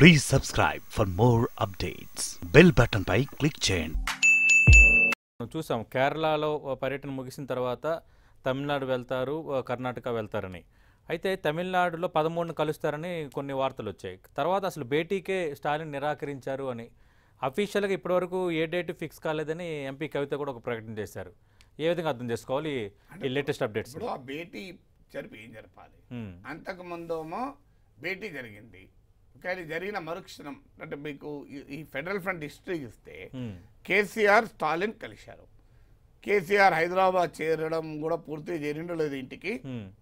Please subscribe for more updates bell button పై click చేయండి మనం చూసాం కేరళలో పర్యటన ముగిసిన తర్వాత తమిళనాడు వెళ్తారు కర్ణాటక వెళ్తారని అయితే తమిళనాడులో పదమూడును కలుస్తారని కొన్ని వార్తలు వచ్చాయి తర్వాత అసలు భేటీకే స్టాలిన్ నిరాకరించారు అని అఫీషియల్గా ఇప్పటివరకు ఏ డేట్ ఫిక్స్ కాలేదని ఎంపీ కవిత కూడా ఒక ప్రకటన చేశారు ఏ విధంగా అర్థం చేసుకోవాలి ఈ లేటెస్ట్ అప్డేట్స్ ఇప్పుడు ఆ భేటీ జరిపి ఏం జరపాలి అంతకు ముందేమో భేటీ జరిగింది కానీ జరిగిన మరుక్షణం అంటే మీకు ఈ- ఈ ఫెడరల్ ఫ్రంట్ హిస్టరీ చూస్తే కేసీఆర్ స్టాలిన్ కలిశారు కేసీఆర్ హైదరాబాద్ చేరడం కూడా పూర్తిగా చేరిండో లేదు ఇంటికి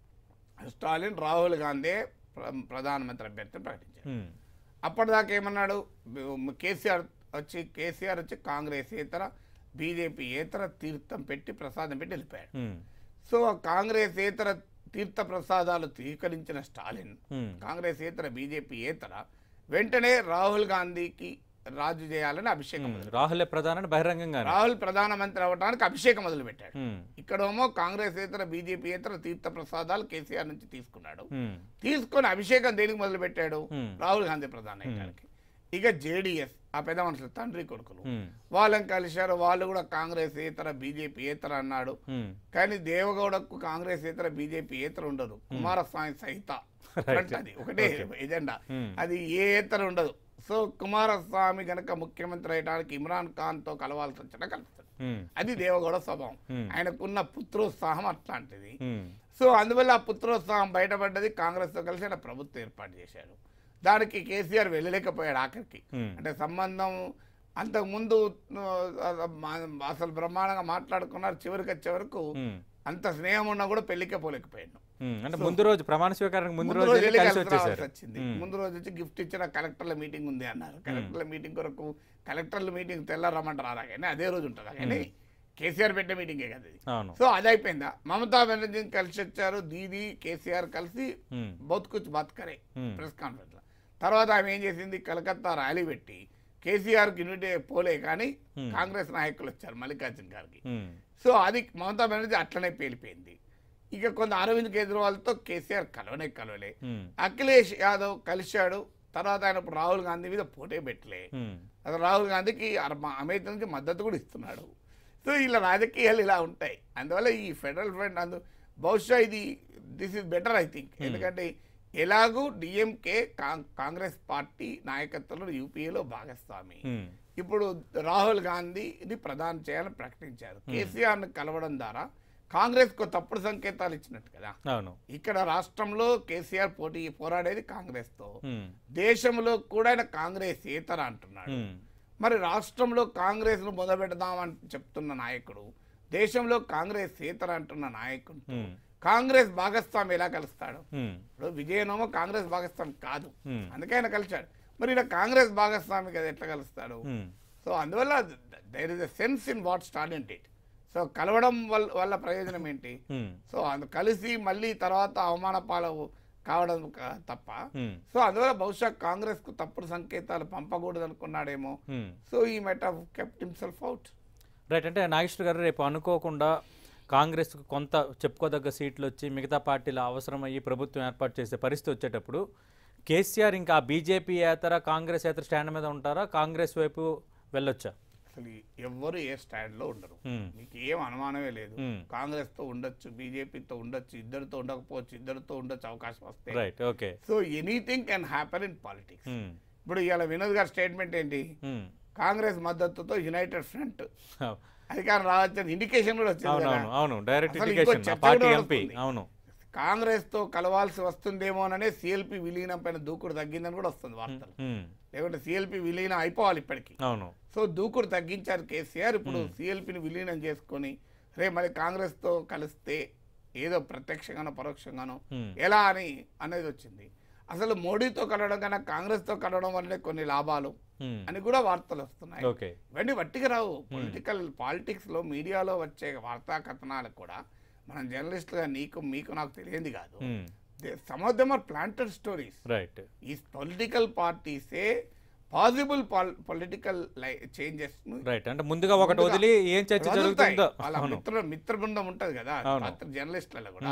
స్టాలిన్ రాహుల్ గాంధీ ప్ర- ప్రధానమంత్రి అభ్యర్థిని ప్రకటించారు అప్పటిదాకా ఏమన్నాడు బ- కేసీఆర్ వచ్చి కేసీఆర్ వచ్చి కాంగ్రెస్ ఏతర బీజేపీ ఏతర తీర్థం పెట్టి ప్రసాదం పెట్టి వెళ్ళిపోయాడు సో ఆ కాంగ్రెస్ ఏతర తీర్థ ప్రసాదాలు స్వీకరించిన స్టాలిన్ కాంగ్రెస్ ఏతర బీజేపీ ఏతర వెంటనే రాహుల్ గాంధీకి రాజు చేయాలని అభిషేకం మొదలు రాహులే ప్రధాని బహిరంగంగా రాహుల్ ప్రధానమంత్రి అవ్వడానికి అభిషేకం మొదలు పెట్టాడు ఇక్కడేమో కాంగ్రెస్ ఏతర బీజేపీ ఏతర తీర్థ ప్రసాదాలు కేసీఆర్ నుంచి తీసుకున్నాడు తీసుకొని అభిషేకం దేనికి మొదలు పెట్టాడు Hmm. రాహుల్ గాంధీ ప్రధాని అయ్యడానికి ఇక జేడిఎస్ ఆ పెద్ద మనుషులు తండ్రి కొడుకులు వాళ్ళని కలిశారు వాళ్ళు కూడా కాంగ్రెస్ ఏతర బీజేపీ ఏతర అన్నాడు కానీ దేవగౌడకు కాంగ్రెస్ ఏతర బీజేపీ ఏతర ఉండదు కుమారస్వామి సహిత ఫ్రంట్ అది ఒకటే ఎజెండా Hmm. అది ఏ ఏతర ఉండదు సో కుమారస్వామి గనక ముఖ్యమంత్రి అయ్యడానికి ఇమ్రాన్ ఖాన్ తో కలవాల్సి వచ్చినా కలుస్తాడు అది దేవగౌడ స్వభావం Hmm. ఆయనకున్న పుత్రోత్సాహం అట్లాంటిది సో అందువల్ల ఆ పుత్రోత్సాహం బయటపడ్డది కాంగ్రెస్తో కలిసి ఆయన ప్రభుత్వం ఏర్పాటు చేశాడు దానికి కేసీఆర్ వెళ్ళలేకపోయాడు ఆఖరికి Hmm. అంటే సంబంధం అంతకుముందు ఆ, మా- అసలు బ్రహ్మాండంగా మాట్లాడుకున్నారు చివరికి వచ్చే వరకు అంత స్నేహం ఉన్నా కూడా పెళ్లికే పోలేకపోయాడు అంటే ముందు రోజు ప్రమాణ స్వీకారానికి ముందు ముందు రోజు రోజు వెళ్ళి వెళ్ళి కలిసి కలిసి రావాల్సి వచ్చేసారు వచ్చింది ముందు రోజు వచ్చి గిఫ్ట్ ఇచ్చిన కలెక్టర్ల మీటింగ్ ఉంది అన్నారు కలెక్టర్ల మీటింగ్ కొరకు కలెక్టర్ల మీటింగ్ తెల్లారమ్మంటారా కానీ అదే రోజు ఉంటుందా కానీ కేసీఆర్ పెట్టే మీటింగే కదా ఇది అవును సో అది అయిపోయిందా మమతా బెనర్జీని కలిసి వచ్చారు దీది కేసీఆర్ కలిసి ఉమ్, బౌత్ కుచ్ బాత్ కరే Hmm. ప్రెస్ కాన్ఫరెన్స్ లో తర్వాత ఆమె ఏం చేసింది కలకత్తా ర్యాలీ పెట్టి కేసీఆర్కి ఇన్విటే పోలే కానీ Hmm. కాంగ్రెస్ నాయకులు వచ్చారు మల్లికార్జున్ గారికి ఉమ్, సో అది మమతా బెనర్జీ అట్లనే పేలిపోయింది ఇక కొంత అరవింద్ కేజ్రీవాల్తో కేసీఆర్ కలవనే కలవలే ఉమ్, అఖిలేష్ యాదవ్ కలిశాడు తర్వాత ఆయన ఇప్పుడు రాహుల్ గాంధీ మీద పోటీ పెట్టలే ఉమ్, అసలు రాహుల్ గాంధీకి అమెరికా నుంచి మద్దతు కూడా ఇస్తున్నాడు సో ఇలా రాజకీయాలు ఇలా ఉంటాయి అందువల్ల ఈ ఫెడరల్ ఫ్రంట్ అందు బహుశా ఇది this is better I think ఎందుకంటే ఎలాగూ డిఎంకే కాంగ్రెస్ పార్టీ నాయకత్వంలో యూపీఏలో భాగస్వామి ఉమ్, ఇప్పుడు రాహుల్ గాంధీని ప్రధాని చేయాలని ప్రకటించారు కేసీఆర్ను కలవడం ద్వారా కాంగ్రెస్కు తప్పుడు సంకేతాలు ఇచ్చినట్టు కదా అవును ఇక్కడ రాష్ట్రంలో కేసీఆర్ పోటీ పోరాడేది కాంగ్రెస్తో ఉమ్, దేశంలో కూడా ఆయన కాంగ్రెస్ ఏతర అంటున్నాడు ఉమ్, మరి రాష్ట్రంలో కాంగ్రెస్ను మొదలుపెడదామని చెప్తున్న నాయకుడు దేశంలో కాంగ్రెస్ ఏతర అంటున్న నాయకుడు ఉమ్, కాంగ్రెస్ భాగస్వామి ఎలా కలుస్తాడు ఉమ్, ఇప్పుడు విజయనోమో కాంగ్రెస్ భాగస్వామి కాదు ఉమ్, అందుకే ఆయన కలిశాడు మరి ఈయన కాంగ్రెస్ భాగస్వామి కదా ఎట్లా కలుస్తాడు ఉమ్, సో అందువల్ల there is a sense in what start it so కలవడం వల్ల వల్ల ప్రయోజనం ఏంటి ఉమ్, సో అందు కలిసి మళ్ళీ తర్వాత అవమాన పాలు కావడం క- తప్ప ఉమ్, సో అందువల్ల బహుశా కాంగ్రెస్ కు తప్పుడు సంకేతాలు పంపకూడదు అనుకున్నాడేమో ఉమ్. సో ఈ met off kept himself out right అంటే నాగేశ్వర గారు రేపు అనుకోకుండా కాంగ్రెస్ కొంత చెప్పుకోదగ్గ సీట్లు వచ్చి మిగతా పార్టీల అవసరమయ్యి ప్రభుత్వం ఏర్పాటు చేసే పరిస్థితి వచ్చేటప్పుడు కేసీఆర్ ఇంకా బీజేపీ ఏతర కాంగ్రెస్ ఏతర స్టాండ్ మీద ఉంటారా కాంగ్రెస్ వైపు వెళ్ళొచ్చా అసలు ఎవ్వరు ఏ స్టాండ్ లో ఉండరు ఉమ్, మీకు ఏం అనుమానమే లేదు ఉమ్. కాంగ్రెస్ తో ఉండొచ్చు బీజేపీతో ఉండొచ్చు ఇద్దరితో ఉండకపోవచ్చు ఇద్దరితో ఉండొచ్చు అవకాశం వస్తే right okay so anything can happen in politics um, ఇప్పుడు ఇవాళ వినోద్ గారి స్టేట్మెంట్ ఏంటి ఉమ్. కాంగ్రెస్ మద్దతుతో యునైటెడ్ ఫ్రంట్ అవు- అధికారం రావచ్చని ఇండికేషన్ కూడా వచ్చింది అవును కదా. అవును అవును డైరెక్ట్ అసలు ఇంకో ఇండికేషన్ చర్చ పార్టీ కూడా ఎంపీ వస్తుంది. అవును కాంగ్రెస్ తో కలవాల్సి వస్తుందేమోననే సిఎల్పి విలీనం పైన దూకుడు తగ్గిందని కూడా వస్తుంది వార్తలు ఉమ్, లేకుంటే సిఎల్పి విలీనం అయిపోవాలి ఇప్పటికి అవును సో దూకుడు తగ్గించారు కేసీఆర్ ఇప్పుడు సిఎల్పిని విలీనం చేసుకొని రే మరి కాంగ్రెస్ తో కలిస్తే ఏదో ప్రత్యక్షంగానో పరోక్షంగానో ఉమ్, ఎలా అని అనేది వచ్చింది అసలు మోడీతో కలవడం కన్నా కాంగ్రెస్ తో కలవడం వల్లనే కొన్ని లాభాలు ఉమ్, అని కూడా వార్తలు వస్తున్నాయి ఓకే ఇవన్నీ వట్టిగా రావు పొలిటికల్ పాలిటిక్స్ లో మీడియాలో వచ్చే వార్తా కథనాలకు కూడా మనం జర్నలిస్టులుగా నీకు మీకు నాకు తెలియంది కాదు um, some of them are planted stories right ఈ పొలిటికల్ పార్టీసే పాసిబుల్ పొలిటికల్ చేంజెస్ రైట్ అంటే ముందుగా ఒకటి ముందుగా వదిలి ఏం చర్చ వదులుతాయి. జరుగుతుందో వాళ్ళ అవును మిత్ర మిత్ర బృందం ఉంటది కదా అవును. పాత్ర జర్నలిస్టులలో కూడా ఉమ్.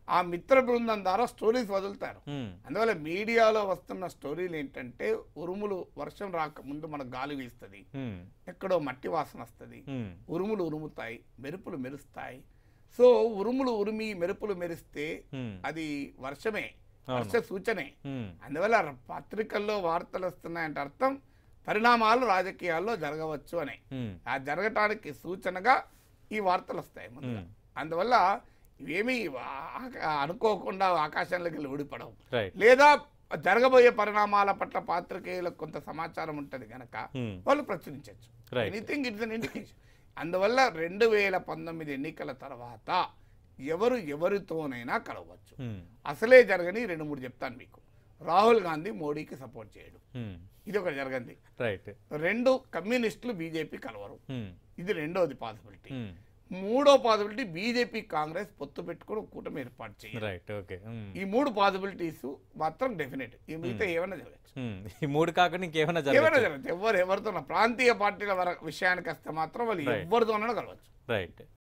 ఆ మిత్ర బృందం ద్వారా స్టోరీస్ వదులుతారు ఉమ్, అందువల్ల మీడియాలో వస్తున్న స్టోరీలు ఏంటంటే ఉరుములు వర్షం రాక ముందు మనకు గాలి వీస్తుంది ఉమ్, ఎక్కడో మట్టి వాసన వస్తుంది ఉమ్, ఉరుములు ఉరుముతాయి మెరుపులు మెరుస్తాయి సో ఉరుములు ఉరిమి మెరుపులు మెరిస్తే ఉమ్, అది వర్షమే అవును. వర్ష సూచనే ఉమ్, అందువల్ల ర- పత్రికల్లో వార్తలు వస్తున్నాయంటే అర్థం పరిణామాలు రాజకీయాల్లో జరగవచ్చు అని ఉమ్, ఆ జరగటానికి సూచనగా ఈ వార్తలు వస్తాయి ముందుగా మ్మ్. అందువల్ల ఇవేమీ ఆ- అనుకోకుండా ఆకాశంలోకి వెళ్ళి ఊడిపడవు రైట్ లేదా జరగబోయే పరిణామాల పట్ల పాత్రికేయులకు కొంత సమాచారం ఉంటుంది కనుక ఉమ్, వాళ్ళు ప్రచురించవచ్చు Right. Anything it's an indication అందువల్ల రెండు వేల పంతొమ్మిది ఎన్నికల తర్వాత ఎవరు ఎవరితోనైనా కలవచ్చు ఉమ్, అసలే జరగని రెండు మూడు చెప్తాను మీకు రాహుల్ గాంధీ మోడీకి సపోర్ట్ చేయడు ఉమ్, ఇది ఒకటి జరగంది రైట్ రెండు కమ్యూనిస్టులు బీజేపీ కలవరు ఉమ్, ఇది రెండోది పాసిబిలిటీ ఉమ్, మూడో పాసిబిలిటీ బీజేపీ కాంగ్రెస్ పొత్తు పెట్టుకుని ఒక కూటమి ఏర్పాటు చేయాలి రైట్ ఓకే ఉమ్, ఈ మూడు పాసిబిలిటీస్ మాత్రం డెఫినెట్ ఈ మిగతా ఏమైనా జరగచ్చు ఉమ్, ఈ మూడు కాకుండా ఇంకేమైనా ఏమైనా జరగచ్చు జరగచ్చు ఎవరు ఎవరితో ప్రాంతీయ పార్టీల వర- విషయానికి వస్తే మాత్రం వాళ్ళు Right. ఎవరితోనైనా కలవచ్చు రైట్